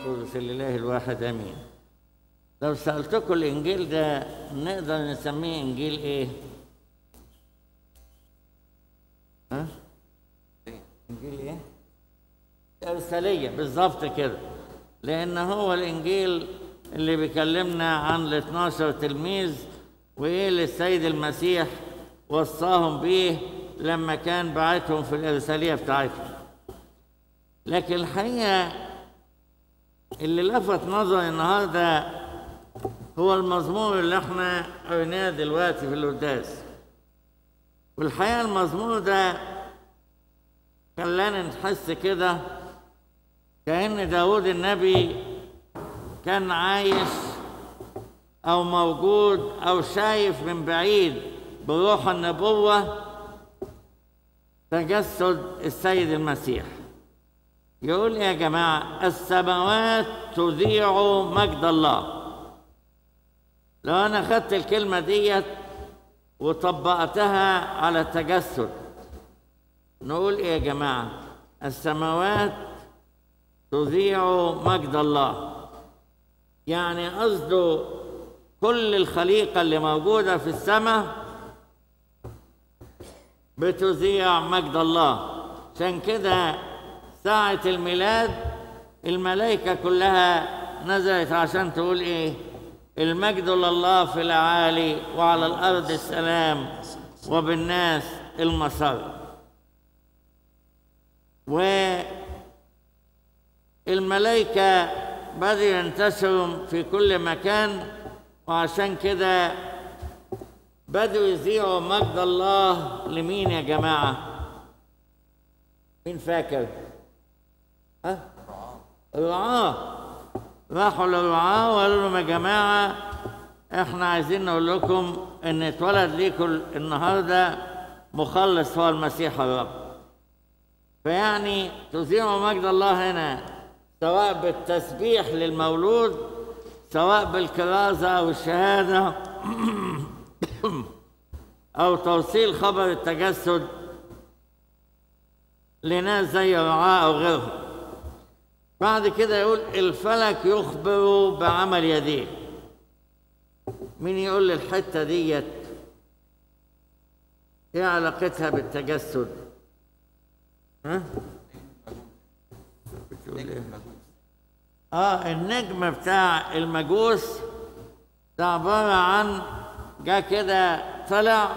القدس الإله الواحد آمين لو سألتكم الإنجيل ده نقدر نسميه إنجيل إيه؟ ها؟ إنجيل إيه؟ إرسالية بالظبط كده لأن هو الإنجيل اللي بيكلمنا عن ال 12 تلميذ وإيه اللي السيد المسيح وصاهم بيه لما كان بعتهم في الإرسالية بتاعتهم لكن الحقيقة اللي لفت نظري النهارده هو المزمور اللي احنا قريناه دلوقتي في القداس والحقيقة المزمور ده خلانا نحس كده كأن داود النبي كان عايش أو موجود أو شايف من بعيد بروح النبوة تجسد السيد المسيح يقول يا جماعة السماوات تذيع مجد الله لو أنا خدت الكلمة ديت وطبقتها على التجسد نقول إيه يا جماعة السماوات تذيع مجد الله يعني قصده كل الخليقة اللي موجودة في السماء بتذيع مجد الله عشان كده ساعة الميلاد الملائكة كلها نزلت عشان تقول ايه المجد لله في الأعالي وعلى الأرض السلام وبالناس المسر والملائكة بدأوا ينتشروا في كل مكان وعشان كده بدأوا يذيعوا مجد الله لمين يا جماعة؟ مين فاكر؟ ها؟ الرعاة راحوا للرعاة وقالوا لهم يا جماعة احنا عايزين نقول لكم ان اتولد ليكم النهارده مخلص هو المسيح الرب فيعني تذيع مجد الله هنا سواء بالتسبيح للمولود سواء بالكرازة أو الشهادة أو توصيل خبر التجسد لناس زي الرعاة أو غيرهم بعد كده يقول الفلك يخبر بعمل يديه مين يقول لي الحتة ديت ايه علاقتها بالتجسد ها بتقول ايه اه النجم بتاع المجوس ده عبارة عن جا كده طلع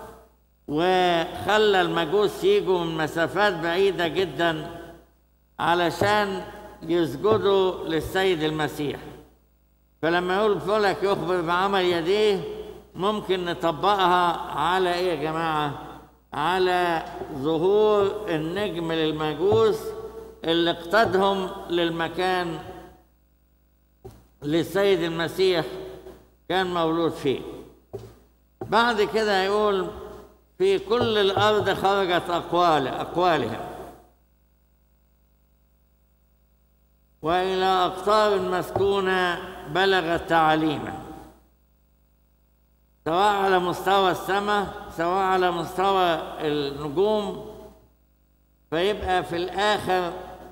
وخلى المجوس يجوا من مسافات بعيدة جدا علشان يسجدوا للسيد المسيح فلما يقول فلك يخبر بعمل يديه ممكن نطبقها على ايه يا جماعة على ظهور النجم للمجوس اللي اقتادهم للمكان للسيد المسيح كان مولود فيه بعد كده يقول في كل الأرض خرجت أقوال أقوالها وإلى أقطار مسكونة بلغت تعاليمه سواء على مستوى السماء سواء على مستوى النجوم فيبقى في الآخر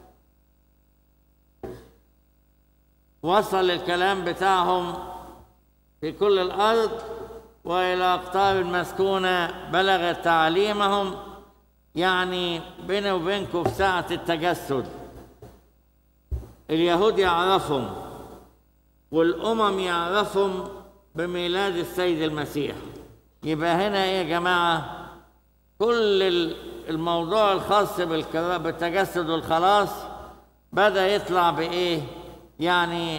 وصل الكلام بتاعهم في كل الأرض وإلى أقطار المسكونة بلغت تعليمهم يعني بيني وبينكم في ساعة التجسد اليهود يعرفهم والأمم يعرفهم بميلاد السيد المسيح يبقى هنا ايه يا جماعة كل الموضوع الخاص بالتجسد والخلاص بدأ يطلع بإيه يعني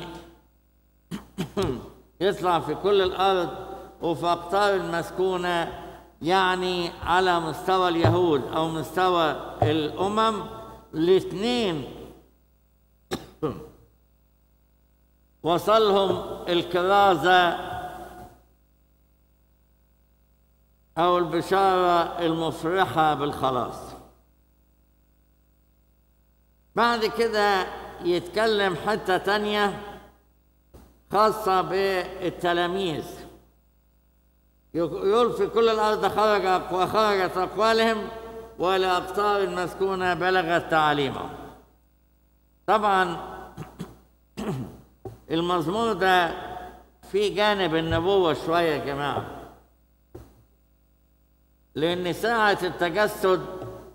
يطلع في كل الأرض وفي أقطار المسكونة يعني على مستوى اليهود أو مستوى الأمم الاثنين وصلهم الكرازة أو البشارة المفرحة بالخلاص بعد كده يتكلم حتة تانية خاصة بالتلاميذ يقول في كل الأرض خرج وخرجت أقوالهم وإلى أقطار المسكونة بلغت تعاليمهم طبعا المزمور ده في جانب النبوة شوية يا جماعة لأن ساعة التجسد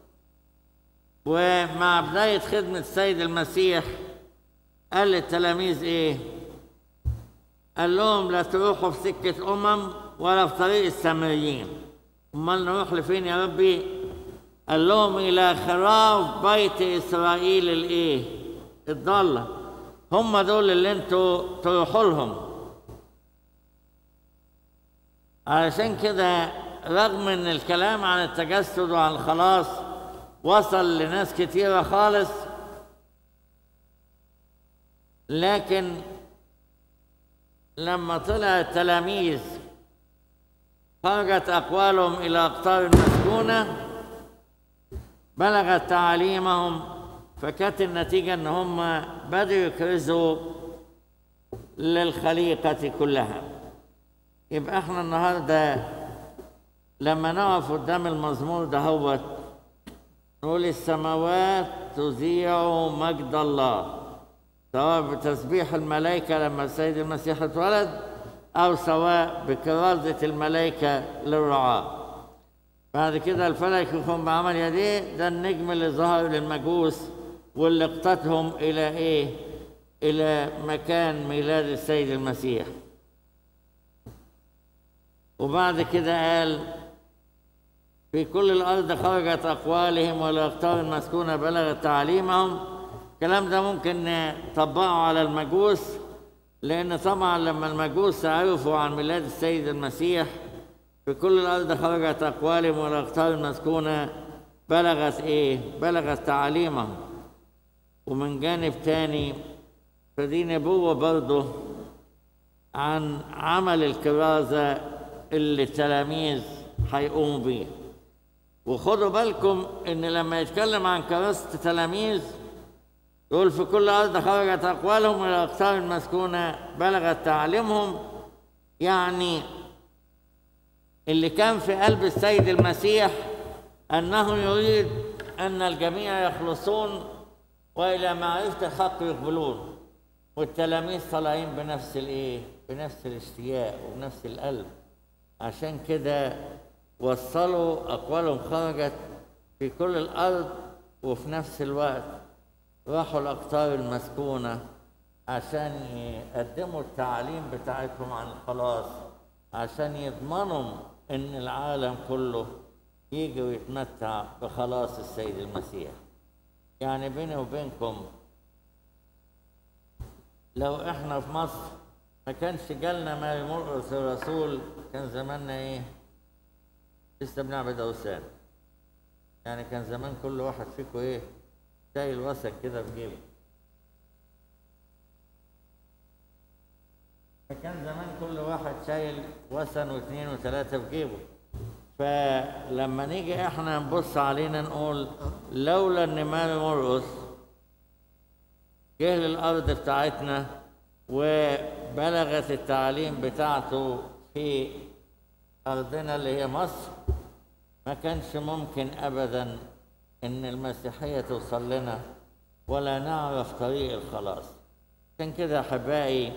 ومع بداية خدمة السيد المسيح قال للتلاميذ إيه؟ قال لهم لا تروحوا في سكة أمم ولا في طريق السامريين أمال نروح لفين يا ربي؟ قال لهم إلى خراف بيت إسرائيل الإيه؟ الضالة هم دول اللي انتوا تروحوا لهم علشان كده رغم ان الكلام عن التجسد وعن الخلاص وصل لناس كتيرة خالص لكن لما طلع التلاميذ خرجت أقوالهم إلى أقطار المسكونة بلغت تعاليمهم فكانت النتيجة إن هم بدأوا يكرزوا للخليقة كلها يبقى احنا النهارده لما نقف قدام المزمور ده هو نقول السماوات تذيع مجد الله سواء بتسبيح الملائكة لما السيد المسيح اتولد أو سواء بكرازة الملائكة للرعاة بعد كده الفلك يكون بعمل يديه ده النجم اللي ظهر للمجوس واللي اقتتهم إلى إيه؟ إلى مكان ميلاد السيد المسيح وبعد كده قال في كل الأرض خرجت أقوالهم والأقطار المسكونة بلغت تعليمهم الكلام ده ممكن نطبقه على المجوس لأن طبعا لما المجوس عرفوا عن ميلاد السيد المسيح في كل الأرض خرجت أقوالهم والأقطار المسكونة بلغت إيه؟ بلغت تعاليمهم ومن جانب تاني فدي نبوة برضه عن عمل الكرازة اللي التلاميذ هيقوموا بيه وخدوا بالكم ان لما يتكلم عن كراسة التلاميذ يقول في كل أرض خرجت أقوالهم إلى الأقطار المسكونة بلغت تعليمهم يعني اللي كان في قلب السيد المسيح أنه يريد أن الجميع يخلصون وإلى معرفة الحق يقبلون والتلاميذ طالعين بنفس الإيه؟ بنفس الاشتياق وبنفس القلب عشان كده وصلوا أقوالهم خرجت في كل الأرض وفي نفس الوقت راحوا الأقطار المسكونة عشان يقدموا التعليم بتاعتهم عن الخلاص عشان يضمنوا إن العالم كله يجي ويتمتع بخلاص السيد المسيح يعني بيني وبينكم لو احنا في مصر ما كانش جالنا ما مرقس الرسول كان زماننا ايه لسه بنعبد اوثان يعني كان زمان كل واحد فيكم ايه شايل وسك كده في جيبه فكان زمان كل واحد شايل وسن واثنين وثلاثة في جيبه فلما نيجي احنا نبص علينا نقول لولا ان ماري مرقس جه للارض بتاعتنا وبلغت التعليم بتاعته في ارضنا اللي هي مصر ما كانش ممكن ابدا ان المسيحيه توصل لنا ولا نعرف طريق الخلاص عشان كده احبائي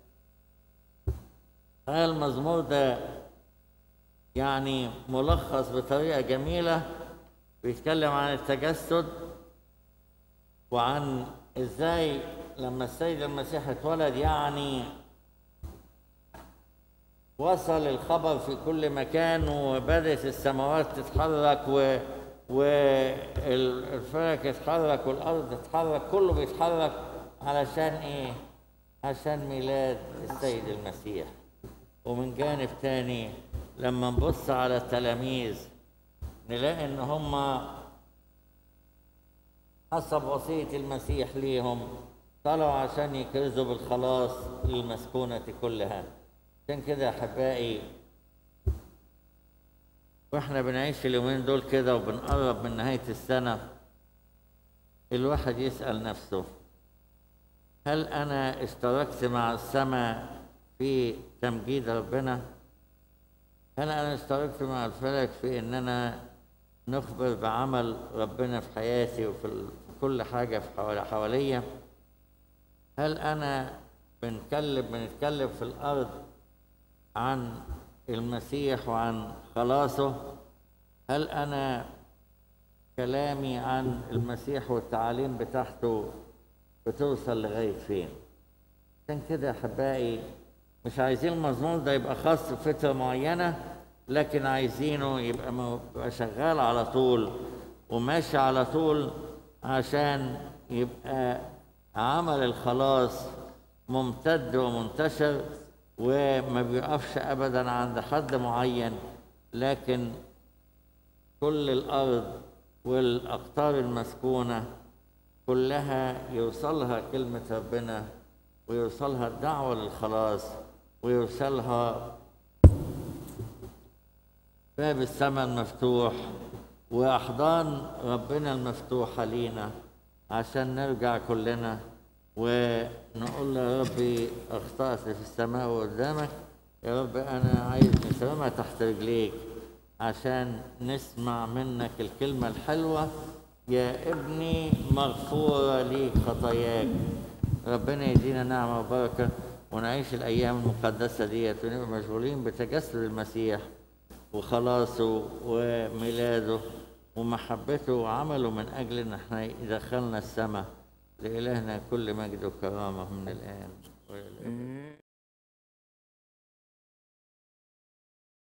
هذا المزمور ده يعني ملخص بطريقه جميله بيتكلم عن التجسد وعن ازاي لما السيد المسيح اتولد يعني وصل الخبر في كل مكان وبدأت السماوات تتحرك و والفلك يتحرك والأرض تتحرك كله بيتحرك علشان إيه؟ عشان ميلاد السيد المسيح ومن جانب تاني لما نبص على التلاميذ نلاقي إن هم حسب وصية المسيح ليهم طلعوا عشان يكرزوا بالخلاص للمسكونة كلها عشان كده أحبائي واحنا بنعيش اليومين دول كده وبنقرب من نهاية السنة الواحد يسأل نفسه هل أنا اشتركت مع السماء في تمجيد ربنا؟ هل أنا اشتركت مع الفلك في إن أنا نخبر بعمل ربنا في حياتي وفي كل حاجة في حواليا؟ هل أنا بنتكلم بنتكلم في الأرض عن المسيح وعن خلاصه هل أنا كلامي عن المسيح والتعاليم بتاعته بتوصل لغاية فين عشان كده أحبائي مش عايزين المزمور ده يبقى خاص بفترة معينة لكن عايزينه يبقى مو- يبقى شغال على طول وماشي على طول عشان يبقى عمل الخلاص ممتد ومنتشر وما بيقفش ابدا عند حد معين لكن كل الارض والاقطار المسكونه كلها يوصلها كلمه ربنا ويوصلها الدعوه للخلاص ويوصلها باب السماء المفتوح واحضان ربنا المفتوحه لينا عشان نرجع كلنا ونقول له يا ربي اخطات في السماء وقدامك يا رب انا عايز نسمع تحت رجليك عشان نسمع منك الكلمه الحلوه يا ابني مغفوره ليك خطاياك ربنا يدينا نعمه وبركه ونعيش الايام المقدسه ديت ونبقى مشغولين بتجسد المسيح وخلاصه وميلاده ومحبته وعمله من أجل أن احنا يدخلنا السماء لإلهنا كل مجد وكرامة من الآن وإلى الأبد